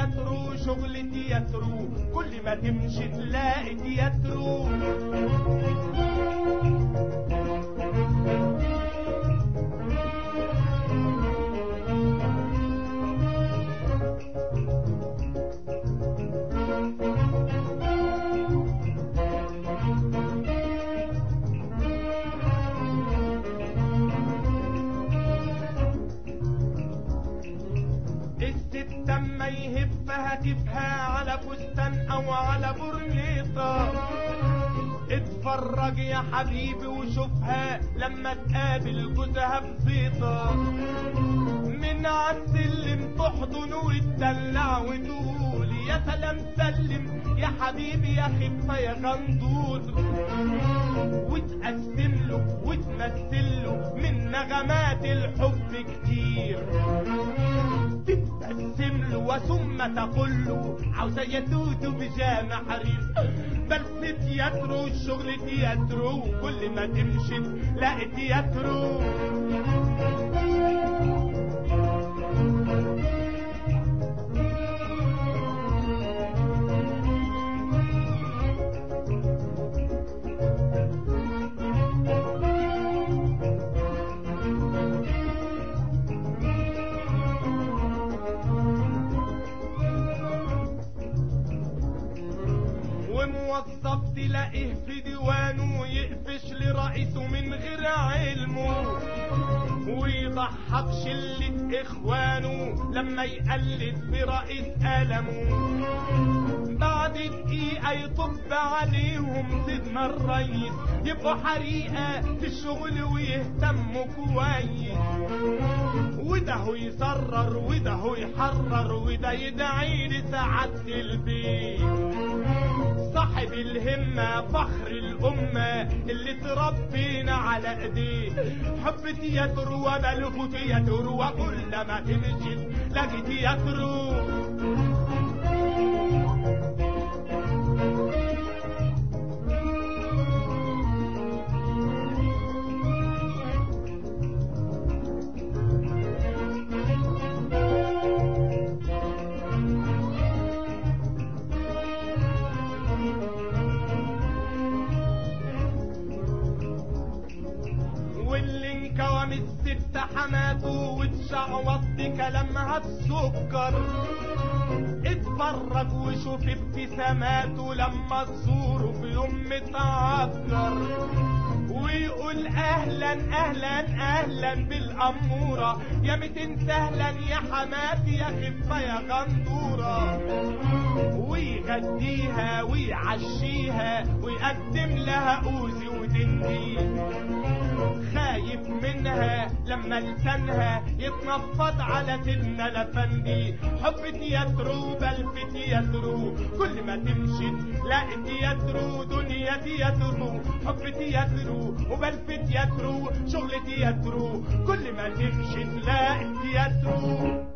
تياترو شغل تياترو كل ما تمشي تلاقي تياترو الست اما يهفها كيفها على فستان او على برنيطة اتفرج يا حبيبي وشوفها لما تقابل جوزها بزيطة من عالسلم تحضن وتدلع وتقول يا سلام سلم يا حبيبي يا خفة يا غندور وتقسم له وتمثل له من نغمات الحب كتير تبتسم له وثم تقول له عاوزة يا توتو بيجامة حرير بس تياترو الشغل تياترو كل ما تمشي تلاقي تياترو وموظف تلاقيه في ديوانه يقفش لرئيسه من غير علمه ويضحك شلة إخوانه لما يقلد برئيس قلمه بعد دقيقة يطب عليهم سيدنا الريس يبقوا حريقة في الشغل ويهتموا كويس وده هو يسرر وده هو يحرر وده يدعي لسعادة البيت صاحب الهمة فخر الأمة اللي تربينا على ايديه حب تياترو وبلغ تياترو وكل ما تمشي تلاقي تياترو واللي انكوم الست حماته وتشعوط بكلامها السكر اتفرج وشوف ابتساماته لما تزوره في يوم متعكر ويقول اهلا اهلا اهلا بالاموره يا متين سهلا يا حماتي يا خفه يا غندوره ويغديها ويعشيها ويقدم لها اوزي ودندي خايف منها لما لسانها يتنفض على سيدنا الافندي حب تياترو بل في تياترو كل ما تمشي تلاقي تياترو دنيا تياترو حب تياترو وبل في تياترو شغل تياترو كل ما تمشي تلاقي تياترو